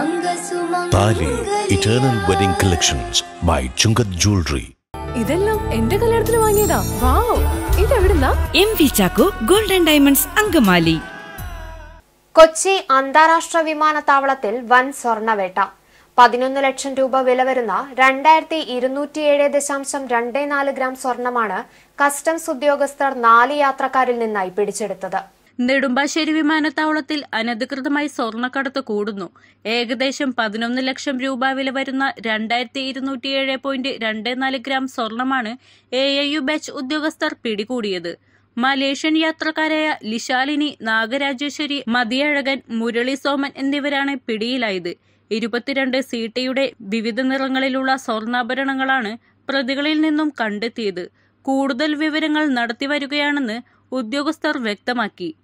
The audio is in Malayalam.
താലി eternal wedding collections by Chungath jewellery ഇതെല്ലാം എന്റെ കല്യാണത്തിന് വാങ്ങിയതാ വാവ് ഇതെവിടുന്നാ M V Chacko golden diamonds Angamaly Kochi അന്താരാഷ്ട്ര വിമാനത്താവളത്തിൽ വൻ സ്വർണവേട്ട പതിനൊന്ന് ലക്ഷം രൂപ വില വരുന്ന രണ്ടായിരത്തി ഇരുന്നൂറ്റിയേഴ് ദശാംശം രണ്ട് നാല് ഗ്രാം സ്വർണമാണ് കസ്റ്റംസ് ഉദ്യോഗസ്ഥർ നാല് യാത്രക്കാരിൽ നിന്നായി പിടിച്ചെടുത്തത് നെടുമ്പാശ്ശേരി വിമാനത്താവളത്തിൽ അനധികൃതമായി സ്വർണ്ണക്കടത്ത് കൂടുന്നു ഏകദേശം പതിനൊന്ന് ലക്ഷം രൂപ വില വരുന്ന രണ്ടായിരത്തി ഇരുന്നൂറ്റിയേഴ് പോയിന്റ് രണ്ട് നാല് ഗ്രാം സ്വർണമാണ് എ ഐ യു ബാച്ച് ഉദ്യോഗസ്ഥർ പിടികൂടിയത് മലേഷ്യൻ യാത്രക്കാരായ ലിശാലിനി നാഗരാജേശ്വരി മതിയഴകൻ മുരളി സോമൻ എന്നിവരാണ് പിടിയിലായത് ഇരുപത്തിരണ്ട് സീട്ടയുടെ വിവിധ നിറങ്ങളിലുള്ള സ്വർണ്ണാഭരണങ്ങളാണ് പ്രതികളിൽ നിന്നും കണ്ടെത്തിയത് കൂടുതൽ വിവരങ്ങൾ നടത്തിവരികയാണെന്ന് ഉദ്യോഗസ്ഥർ വ്യക്തമാക്കി